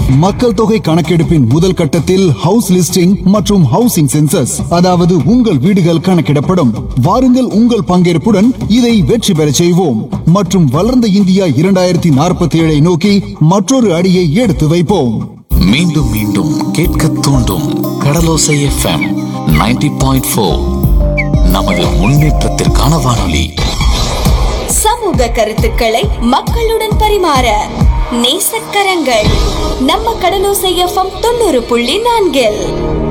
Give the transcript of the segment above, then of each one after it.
மக்கள் தொகை கணக்கெடுப்பின் முதல் கட்டத்தில் ஹவுஸ் லிஸ்டிங் மற்றும் ஹவுசிங் சென்சஸ் அதாவது உங்கள் வீடுகள் கணக்கிடப்படும் வாருங்கள் உங்கள் பங்கேற்புடன் இதை வெற்றி பெறச் செய்வோம் மற்றும் வளர்ந்த இந்தியா இரண்டாயிரத்தி நாற்பத்தி ஏழை நோக்கி மற்றொரு அடியை எடுத்து வைப்போம் மீண்டும் மீண்டும் கேட்க தூண்டும் கடலோசை எஃப்எம் 90.4 பாயிண்ட் ஃபோர் நமது முன்னேற்றத்திற்கான வானொலி சமூக கருத்துக்களை மக்களுடன் பரிமாற நேசக்கரங்கள் நம்ம கடலோசை எஃப்எம் தொண்ணூறு புள்ளி நான்கில்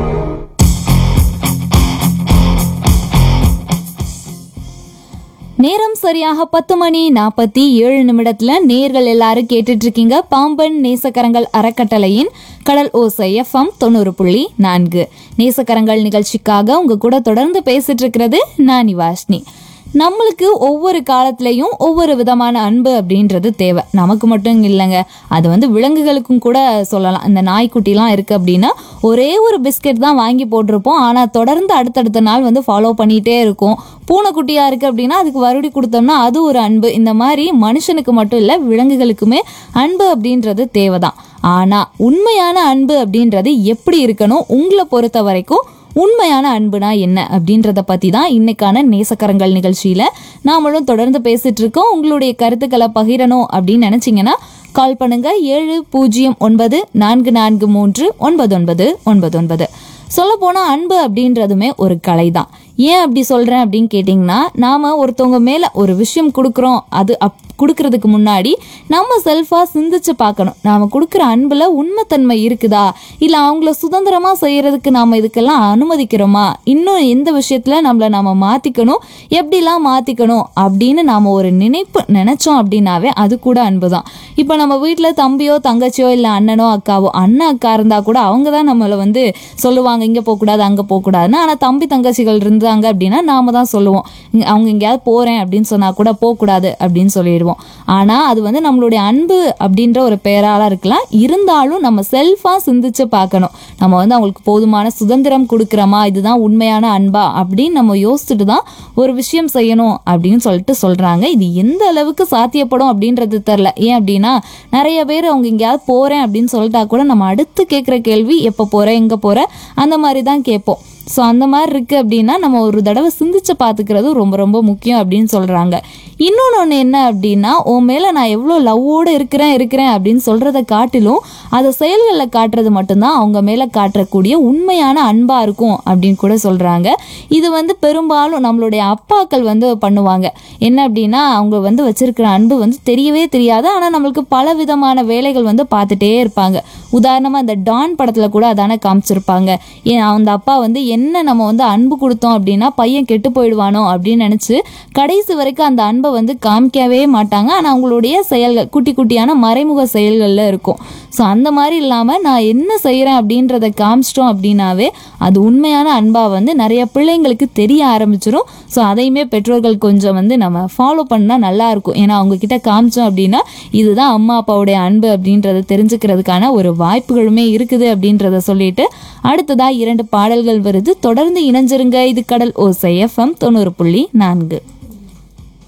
நேரம் சரியாக பத்து மணி நாற்பத்தி ஏழு நிமிடத்துல நேர்கள் எல்லாரும் கேட்டுட்டு இருக்கீங்க பாம்பன் நேசக்கரங்கள் அறக்கட்டளையின் கடல் ஓசை எஃப்எம் தொண்ணூறு புள்ளி நான்கு நேசக்கரங்கள் நிகழ்ச்சிக்காக உங்க கூட தொடர்ந்து பேசிட்டு இருக்கிறது நான் வாஷ்னி நம்மளுக்கு ஒவ்வொரு காலத்துலயும் ஒவ்வொரு விதமான அன்பு அப்படின்றது தேவை நமக்கு மட்டும் இல்லைங்க அது வந்து விலங்குகளுக்கும் கூட சொல்லலாம் இந்த நாய்க்குட்டிலாம் இருக்கு அப்படின்னா ஒரே ஒரு பிஸ்கெட் தான் வாங்கி போட்டிருப்போம் ஆனா தொடர்ந்து அடுத்தடுத்த நாள் வந்து ஃபாலோ பண்ணிட்டே இருக்கும் பூனைக்குட்டியா இருக்கு அப்படின்னா அதுக்கு வருடி கொடுத்தோம்னா அது ஒரு அன்பு இந்த மாதிரி மனுஷனுக்கு மட்டும் இல்ல விலங்குகளுக்குமே அன்பு அப்படின்றது தேவைதான் ஆனா உண்மையான அன்பு அப்படின்றது எப்படி இருக்கணும் உங்களை பொறுத்த வரைக்கும் உண்மையான அன்புனா என்ன அப்படின்றத பத்தி தான் இன்னைக்கான நேசக்கரங்கள் நிகழ்ச்சியில நாமளும் தொடர்ந்து பேசிட்டு இருக்கோம் உங்களுடைய கருத்துக்களை பகிரணும் அப்படின்னு நினைச்சீங்கன்னா கால் பண்ணுங்க ஏழு பூஜ்ஜியம் ஒன்பது நான்கு நான்கு மூன்று ஒன்பது ஒன்பது ஒன்பது ஒன்பது சொல்ல போனா அன்பு அப்படின்றதுமே ஒரு கலை தான் ஏன் அப்படி சொல்றேன் அப்படின்னு கேட்டிங்கன்னா நாம ஒருத்தவங்க மேல ஒரு விஷயம் கொடுக்குறோம் அது அப் கொடுக்கறதுக்கு முன்னாடி நம்ம செல்ஃபா சிந்திச்சு பார்க்கணும் நாம கொடுக்குற அன்புல உண்மைத்தன்மை இருக்குதா இல்ல அவங்கள சுதந்திரமா செய்யறதுக்கு நாம இதுக்கெல்லாம் அனுமதிக்கிறோமா இன்னும் எந்த விஷயத்துல நம்மள நாம மாத்திக்கணும் எப்படிலாம் மாத்திக்கணும் அப்படின்னு நாம ஒரு நினைப்பு நினைச்சோம் அப்படின்னாவே அது கூட அன்பு தான் இப்போ நம்ம வீட்டில் தம்பியோ தங்கச்சியோ இல்லை அண்ணனோ அக்காவோ அண்ணன் அக்கா இருந்தால் கூட அவங்க தான் நம்மளை வந்து சொல்லுவாங்க இங்கே போகக்கூடாது அங்கே போகக்கூடாதுன்னு ஆனால் தம்பி தங்கச்சிகள் இருந்தாங்க அப்படின்னா நாம தான் சொல்லுவோம் இங்க- அவங்க எங்கேயாவது போகிறேன் அப்படின்னு சொன்னால் கூட போகக்கூடாது அப்படின்னு சொல்லிடுவோம் ஆனால் அது வந்து நம்மளுடைய அன்பு அப்படின்ற ஒரு பெயரால இருக்கலாம் இருந்தாலும் நம்ம செல்ஃபாக சிந்திச்சு பார்க்கணும் நம்ம வந்து அவங்களுக்கு போதுமான சுதந்திரம் கொடுக்குறோமா இதுதான் உண்மையான அன்பா அப்படின்னு நம்ம யோசிச்சுட்டு தான் ஒரு விஷயம் செய்யணும் அப்படின்னு சொல்லிட்டு சொல்றாங்க இது எந்த அளவுக்கு சாத்தியப்படும் அப்படின்றது தெரில ஏன் அப்படின்னா நிறைய பேர் அவங்க எங்கேயாவது போறேன் அப்படின்னு சொல்லிட்டா கூட நம்ம அடுத்து கேட்குற கேள்வி எப்போ போற எங்க போற அந்த மாதிரி தான் கேட்போம் ஸோ அந்த மாதிரி இருக்கு அப்படின்னா நம்ம ஒரு தடவை சிந்திச்சு பார்த்துக்கிறது ரொம்ப ரொம்ப முக்கியம் அப்படின்னு சொல்றாங்க இன்னொன்று ஒன்று என்ன அப்படின்னா உன் மேலே நான் எவ்வளோ லவ்வோடு இருக்கிறேன் இருக்கிறேன் அப்படின்னு சொல்றதை காட்டிலும் அதை செயல்களில் காட்டுறது மட்டும்தான் அவங்க மேலே காட்டக்கூடிய உண்மையான அன்பாக இருக்கும் அப்படின்னு கூட சொல்றாங்க இது வந்து பெரும்பாலும் நம்மளுடைய அப்பாக்கள் வந்து பண்ணுவாங்க என்ன அப்படின்னா அவங்க வந்து வச்சிருக்கிற அன்பு வந்து தெரியவே தெரியாது ஆனால் நம்மளுக்கு பல விதமான வேலைகள் வந்து பார்த்துட்டே இருப்பாங்க உதாரணமாக இந்த டான் படத்தில் கூட அதானே காமிச்சிருப்பாங்க ஏன் அந்த அப்பா வந்து என்ன நம்ம வந்து அன்பு கொடுத்தோம் அப்படின்னா பையன் கெட்டு போயிடுவானோ அப்படின்னு நினச்சி கடைசி வரைக்கும் அந்த அன்பை வந்து காமிக்கவே மாட்டாங்க ஆனால் அவங்களுடைய செயல்கள் குட்டி குட்டியான மறைமுக செயல்களில் இருக்கும் ஸோ அந்த மாதிரி இல்லாமல் நான் என்ன செய்கிறேன் அப்படின்றத காமிச்சிட்டோம் அப்படின்னாவே அது உண்மையான அன்பாக வந்து நிறைய பிள்ளைங்களுக்கு தெரிய ஆரம்பிச்சிடும் ஸோ அதையுமே பெற்றோர்கள் கொஞ்சம் வந்து நம்ம ஃபாலோ பண்ணால் நல்லா இருக்கும் ஏன்னா அவங்க கிட்ட காமிச்சோம் அப்படின்னா இதுதான் அம்மா அப்பாவுடைய அன்பு அப்படின்றத தெரிஞ்சுக்கிறதுக்கான ஒரு வாய்ப்புகளுமே இருக்குது அப்படின்றத சொல்லிட்டு அடுத்ததா இரண்டு பாடல்கள் வருது தொடர்ந்து இணைஞ்சிருங்க இது கடல் ஓசை எஃப்எம் தொண்ணூறு புள்ளி நான்கு